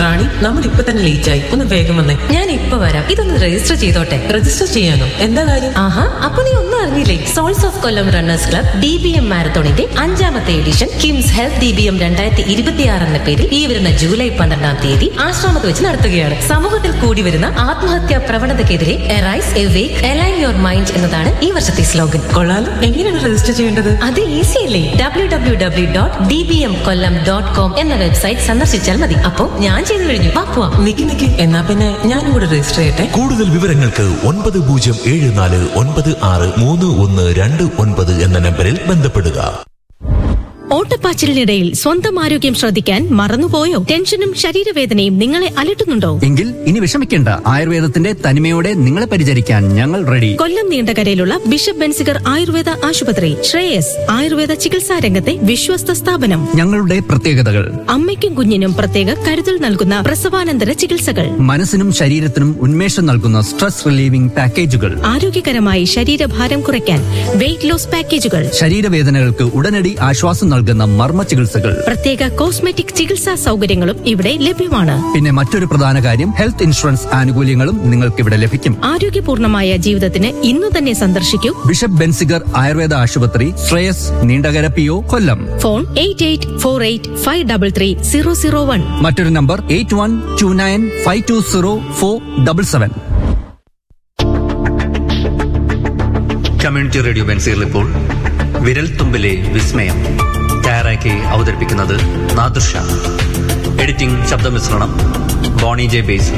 റാണി നമ്മൾ ഇപ്പൊ തന്നെ ലേറ്റ് ആയി ഒന്ന് വേഗം വന്നേ ഞാൻ ഇപ്പൊ വരാം ഇതൊന്ന് രജിസ്റ്റർ ചെയ്തോട്ടെ രജിസ്റ്റർ ചെയ്യാനോ എന്താ കാര്യം ആഹാ അപ്പൊ നീ ഒന്നും അറിഞ്ഞില്ലേ souls of Kollam runners club D B M മാരത്തോണിന്റെ അഞ്ചാമത്തെ edition KIMS health D B M രണ്ടായിരത്തി ഇരുപത്തിയാറ് എന്ന പേരിൽ ഈ വരുന്ന ജൂലൈ പന്ത്രണ്ടാം തീയതി ആശ്രമത്ത് വെച്ച് നടത്തുകയാണ് സമൂഹത്തിൽ കൂടി വരുന്ന ആത്മഹത്യാ പ്രവണതയ്ക്കെതിരെ arise awake align your mind എന്നതാണ് ഈ വർഷത്തെ സ്ലോഗൻ കൊള്ളാലോ എങ്ങനെയാണ് രജിസ്റ്റർ ചെയ്യേണ്ടത് അത് ഈസി അല്ലേ W W W dot D B M Kollam dot com എന്ന വെബ്സൈറ്റ് സന്ദർശിച്ചാൽ മതി അപ്പോ ഞാൻ ചെയ്തു കഴിഞ്ഞു വാ പോവാം നിക്ക് നിക്ക് എന്നാ പിന്നെ ഞാനും കൂടെ രജിസ്റ്റർ ചെയ്യട്ടെ കൂടുതൽ വിവരങ്ങൾക്ക് ഒൻപത് പൂജ്യം ഏഴ് നാല് ഒൻപത് ആറ് മൂന്ന് ഒന്ന് രണ്ട് ഒൻപത് എന്ന നമ്പറിൽ ബന്ധപ്പെടുക ഓട്ടപ്പാച്ചിലിനിടയിൽ സ്വന്തം ആരോഗ്യം ശ്രദ്ധിക്കാൻ മറന്നുപോയോ ടെൻഷനും ശരീരവേദനയും നിങ്ങളെ അലട്ടുന്നുണ്ടോ എങ്കിൽ ഇനി വിഷമിക്കേണ്ട ആയുർവേദത്തിന്റെ തനിമയോടെ നിങ്ങളെ പരിചരിക്കാൻ ഞങ്ങൾ റെഡി കൊല്ലം നീണ്ടകരയിലുള്ള ബിഷപ്പ് ബെൻസിഗർ ആയുർവേദ ആശുപത്രി ശ്രേയസ് ആയുർവേദ ചികിത്സാ രംഗത്തെ വിശ്വസ്ത സ്ഥാപനം ഞങ്ങളുടെ പ്രത്യേകതകൾ അമ്മയ്ക്കും കുഞ്ഞിനും പ്രത്യേക കരുതൽ നൽകുന്ന പ്രസവാനന്തര ചികിത്സകൾ മനസ്സിനും ശരീരത്തിനും ഉന്മേഷം നൽകുന്ന സ്ട്രെസ് റിലീവിംഗ് പാക്കേജുകൾ ആരോഗ്യകരമായി ശരീരഭാരം കുറയ്ക്കാൻ വെയിറ്റ് ലോസ് പാക്കേജുകൾ ശരീരവേദനകൾക്ക് ഉടനടി ആശ്വാസം നൽകുന്ന മർമ്മ ചികിത്സകൾ പ്രത്യേക കോസ്മെറ്റിക് ചികിത്സാ സൗകര്യങ്ങളും ഇവിടെ ലഭ്യമാണ് പിന്നെ മറ്റൊരു പ്രധാന കാര്യം ഹെൽത്ത് ഇൻഷുറൻസ് ആനുകൂല്യങ്ങളും നിങ്ങൾക്ക് ഇവിടെ ലഭിക്കും ആരോഗ്യപൂർണമായ ജീവിതത്തിന് ഇന്നു തന്നെ സന്ദർശിക്കൂ ബിഷപ്പ് ബെൻസിഗർ ആയുർവേദ ആശുപത്രി Sreyas Neendakara P O Kollam phone eight eight four eight five double three zero zero one മറ്റൊരു number eight one two nine five two zero four double seven community radio ബെൻസികൾ ഇപ്പോൾ വിരൽ തുമ്പിലെ വിസ്മയം തയ്യാറാക്കി അവതരിപ്പിക്കുന്നത് നാദൃഷ എഡിറ്റിംഗ് ശബ്ദമിശ്രണം ബോണി ജെ ബേസ്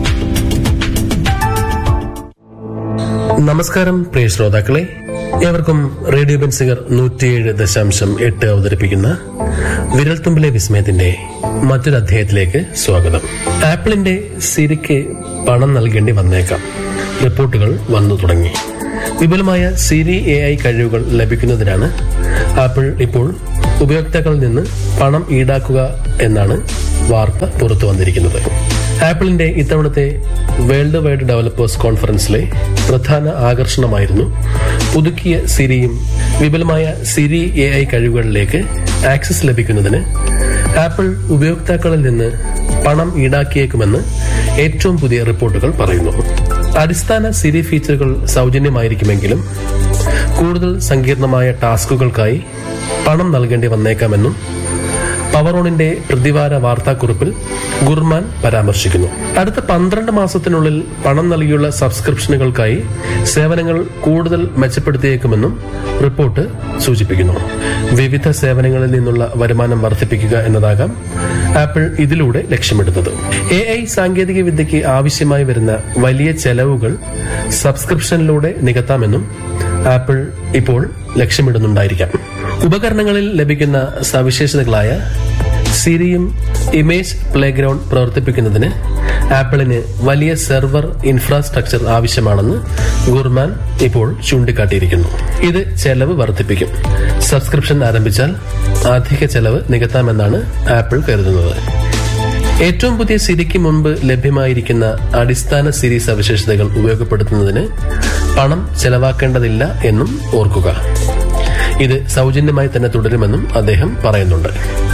നമസ്കാരം പ്രിയ ശ്രോതാക്കളെ ഏവർക്കും റേഡിയോ ബെൻസിഗർ നൂറ്റിയേഴ് ദശാംശം എട്ട് അവതരിപ്പിക്കുന്ന വിരൽത്തുമ്പിലെ വിസ്മയത്തിന്റെ മറ്റൊരു അധ്യായത്തിലേക്ക് സ്വാഗതം ആപ്പിളിന്റെ സിരിക്ക് പണം നൽകേണ്ടി വന്നേക്കാം റിപ്പോർട്ടുകൾ വന്നു തുടങ്ങി വിപുലമായ സിരി എ ഐ കഴിവുകൾ ലഭിക്കുന്നതിനാണ് ആപ്പിൾ ഇപ്പോൾ ഉപയോക്താക്കളിൽ നിന്ന് പണം ഈടാക്കുക എന്നാണ് വാർത്ത പുറത്തു വന്നിരിക്കുന്നത് ആപ്പിളിന്റെ ഇത്തവണത്തെ വേൾഡ് വൈഡ് ഡെവലപ്പേഴ്സ് കോൺഫറൻസിലെ പ്രധാന ആകർഷണമായിരുന്നു പുതുക്കിയ സിരിയും വിപുലമായ സിരി എ ഐ കഴിവുകളിലേക്ക് ആക്സസ് ലഭിക്കുന്നതിന് ആപ്പിൾ ഉപയോക്താക്കളിൽ നിന്ന് പണം ഈടാക്കിയേക്കുമെന്ന് ഏറ്റവും പുതിയ റിപ്പോർട്ടുകൾ പറയുന്നു അടിസ്ഥാന സിരി ഫീച്ചറുകൾ സൗജന്യമായിരിക്കുമെങ്കിലും കൂടുതൽ സങ്കീർണമായ ടാസ്കുകൾക്കായി പണം നൽകേണ്ടി വന്നേക്കാമെന്നും പവറോണിന്റെ പ്രതിവാര വാർത്താക്കുറിപ്പിൽ ഗുർമാൻ പരാമർശിക്കുന്നു അടുത്ത പന്ത്രണ്ട് മാസത്തിനുള്ളിൽ പണം നൽകിയുള്ള സബ്സ്ക്രിപ്ഷനുകൾക്കായി സേവനങ്ങൾ കൂടുതൽ മെച്ചപ്പെടുത്തിയേക്കുമെന്നും റിപ്പോർട്ട് സൂചിപ്പിക്കുന്നു വിവിധ സേവനങ്ങളിൽ നിന്നുള്ള വരുമാനം വർദ്ധിപ്പിക്കുക എന്നതാകാം ആപ്പിൾ ഇതിലൂടെ ലക്ഷ്യമിടുന്നത് എ ഐ സാങ്കേതിക വിദ്യയ്ക്ക് ആവശ്യമായി വരുന്ന വലിയ ചെലവുകൾ സബ്സ്ക്രിപ്ഷനിലൂടെ നികത്താമെന്നും ആപ്പിൾ ഇപ്പോൾ ലക്ഷ്യമിടുന്നുണ്ടായിരിക്കാം ഉപകരണങ്ങളിൽ ലഭിക്കുന്ന സവിശേഷതകളായ സിരിയും ഇമേജ് പ്ലേഗ്രൗണ്ട് പ്രവർത്തിപ്പിക്കുന്നതിന് ആപ്പിളിന് വലിയ സെർവർ ഇൻഫ്രാസ്ട്രക്ചർ ആവശ്യമാണെന്ന് ഗുർമാൻ ഇപ്പോൾ ചൂണ്ടിക്കാട്ടിയിരിക്കുന്നു ഇത് ചെലവ് വർദ്ധിപ്പിക്കും സബ്സ്ക്രിപ്ഷൻ ആരംഭിച്ചാൽ അധിക ചെലവ് നികത്താമെന്നാണ് ആപ്പിൾ കരുതുന്നത് ഏറ്റവും പുതിയ സിരിക്ക് മുൻപ് ലഭ്യമായിരിക്കുന്ന അടിസ്ഥാന സിരി സവിശേഷതകൾ ഉപയോഗപ്പെടുത്തുന്നതിന് പണം ചെലവാക്കേണ്ടതില്ല എന്നും ഓർക്കുക ഇത് സൗജന്യമായി തന്നെ തുടരുമെന്നും അദ്ദേഹം പറയുന്നുണ്ട്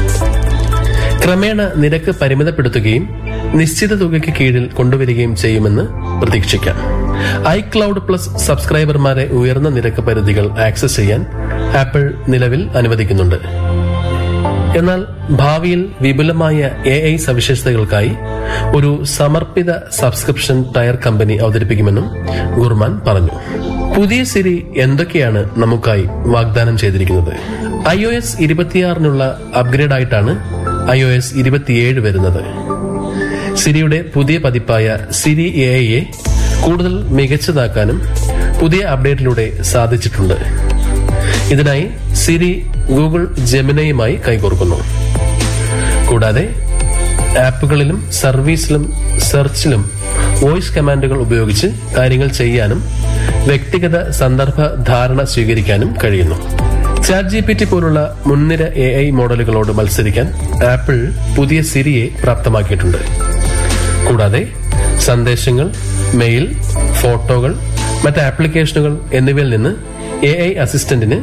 ക്രമേണ നിരക്ക് പരിമിതപ്പെടുത്തുകയും നിശ്ചിത തുകയ്ക്ക് കീഴിൽ കൊണ്ടുവരികയും ചെയ്യുമെന്ന് പ്രതീക്ഷിക്കാം ഐക്ലൗഡ് പ്ലസ് സബ്സ്ക്രൈബർമാരെ ഉയർന്ന നിരക്ക് പരിധികൾ ആക്സസ് ചെയ്യാൻ ആപ്പിൾ നിലവിൽ അനുവദിക്കുന്നുണ്ട് എന്നാൽ ഭാവിയിൽ വിപുലമായ എ ഐ സവിശേഷതകൾക്കായി ഒരു സമർപ്പിത സബ്സ്ക്രിപ്ഷൻ ടയർ കമ്പനി അവതരിപ്പിക്കുമെന്നും ഗുർമാൻ പറഞ്ഞു പുതിയ സിരി എന്തൊക്കെയാണ് നമുക്കായി വാഗ്ദാനം ചെയ്തിരിക്കുന്നത് ഐ ഒ എസ് ഇരുപത്തിയാറിനുള്ള അപ്ഗ്രേഡ് ആയിട്ടാണ് ഐ ഒ എസ് ഇരുപത്തിയേഴ് വരുന്നത് സിരിയുടെ പുതിയ പതിപ്പായ സിരി എ ഐയെ കൂടുതൽ മികച്ചതാക്കാനും പുതിയ അപ്ഡേറ്റിലൂടെ സാധിച്ചിട്ടുണ്ട് ഇതിനായി സിരി ഗൂഗിൾ ജെമിനയുമായി കൈകോർക്കുന്നു കൂടാതെ ആപ്പുകളിലും സർവീസിലും സെർച്ചിലും വോയിസ് കമാൻഡുകൾ ഉപയോഗിച്ച് കാര്യങ്ങൾ ചെയ്യാനും വ്യക്തിഗത സന്ദർഭ ധാരണ സ്വീകരിക്കാനും കഴിയുന്നു ചാറ്റ് ജി പി ടി പോലുള്ള മുൻനിര എ ഐ മോഡലുകളോട് മത്സരിക്കാൻ ആപ്പിൾ പുതിയ സിരിയെ പ്രാപ്തമാക്കിയിട്ടുണ്ട് കൂടാതെ സന്ദേശങ്ങൾ മെയിൽ ഫോട്ടോകൾ മറ്റ് ആപ്ലിക്കേഷനുകൾ എന്നിവയിൽ നിന്ന് എ ഐ അസിസ്റ്റന്റിന്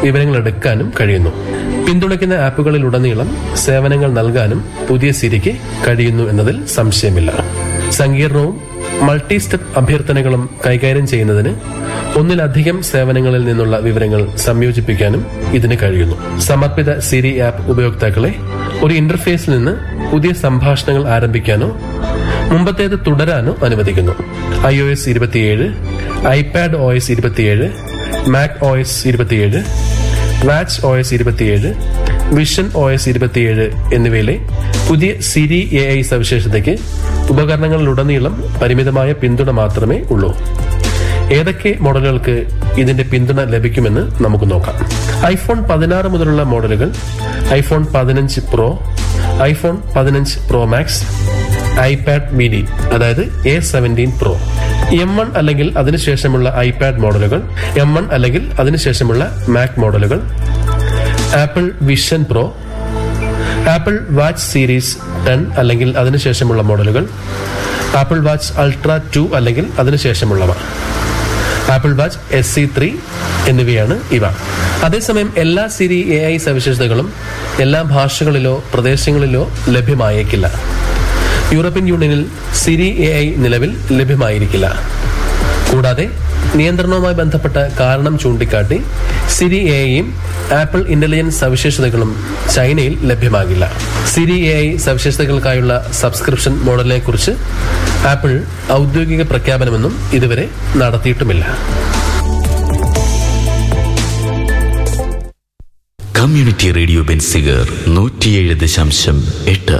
വിവരങ്ങൾ എടുക്കാനും കഴിയുന്നു പിന്തുണയ്ക്കുന്ന ആപ്പുകളിലുടനീളം സേവനങ്ങൾ നൽകാനും പുതിയ സിരിക്ക് കഴിയുന്നു എന്നതിൽ സംശയമില്ല സങ്കീർണവും മൾട്ടി സ്റ്റെപ്പ് അഭ്യർത്ഥനകളും കൈകാര്യം ചെയ്യുന്നതിന് ഒന്നിലധികം സേവനങ്ങളിൽ നിന്നുള്ള വിവരങ്ങൾ സംയോജിപ്പിക്കാനും ഇതിന് കഴിയുന്നു സമർപ്പിത സിരി ആപ്പ് ഉപയോക്താക്കളെ ഒരു ഇന്റർഫേസിൽ നിന്ന് പുതിയ സംഭാഷണങ്ങൾ ആരംഭിക്കാനോ മുമ്പത്തേത് തുടരാനോ അനുവദിക്കുന്നു ഐ ഒ എസ് ഇരുപത്തിയേഴ് ഐപാഡ് ഒ എസ് ഇരുപത്തിയേഴ് മാക് ഒ എസ് ഇരുപത്തിയേഴ് വാച്ച് ഒ എസ് ഇരുപത്തിയേഴ് വിഷൻ ഒ എസ് ഇരുപത്തിയേഴ് എന്നിവയിലെ പുതിയ സിരി എ ഐ സവിശേഷതയ്ക്ക് ഉപകരണങ്ങളിലുടനീളം പരിമിതമായ പിന്തുണ മാത്രമേ ഉള്ളൂ ഏതൊക്കെ മോഡലുകൾക്ക് ഇതിന്റെ പിന്തുണ ലഭിക്കുമെന്ന് നമുക്ക് നോക്കാം ഐഫോൺ പതിനാറ് മുതലുള്ള മോഡലുകൾ ഐഫോൺ പതിനഞ്ച് പ്രോ ഐഫോൺ പതിനഞ്ച് പ്രോ മാക്സ് ഐപാഡ് മിനി അതായത് A seventeen pro M one അല്ലെങ്കിൽ അതിനുശേഷമുള്ള ഐപാഡ് മോഡലുകൾ എം വൺ അല്ലെങ്കിൽ അതിനുശേഷമുള്ള മാക് മോഡലുകൾ Apple vision pro Apple watch series ten അല്ലെങ്കിൽ അതിനുശേഷമുള്ള മോഡലുകൾ ആപ്പിൾ വാച്ച് അൾട്ര ടു അല്ലെങ്കിൽ അതിനുശേഷമുള്ളവ Apple watch S E three എന്നിവയാണ് ഇവ അതേസമയം എല്ലാ സിരി എ ഐ സവിശേഷതകളും എല്ലാ ഭാഷകളിലോ പ്രദേശങ്ങളിലോ ലഭ്യമായേക്കില്ല യൂറോപ്യൻ യൂണിയനിൽ സിരി എ ഐ നിലവിൽ ലഭ്യമായിരിക്കില്ല കൂടാതെ നിയന്ത്രണവുമായി ബന്ധപ്പെട്ട കാരണം ചൂണ്ടിക്കാട്ടി സിരി എ ഐയും ആപ്പിൾ ഇന്റലിജൻസ് സവിശേഷതകളും ചൈനയിൽ ലഭ്യമാകില്ല സിരി എ ഐ സവിശേഷതകൾക്കായുള്ള സബ്സ്ക്രിപ്ഷൻ മോഡലിനെ കുറിച്ച് ആപ്പിൾ ഔദ്യോഗിക പ്രഖ്യാപനമൊന്നും ഇതുവരെ നടത്തിയിട്ടുമില്ല കമ്മ്യൂണിറ്റി റേഡിയോ ബെൻസിഗർ നൂറ്റിയേഴ് ദശാംശം എട്ട്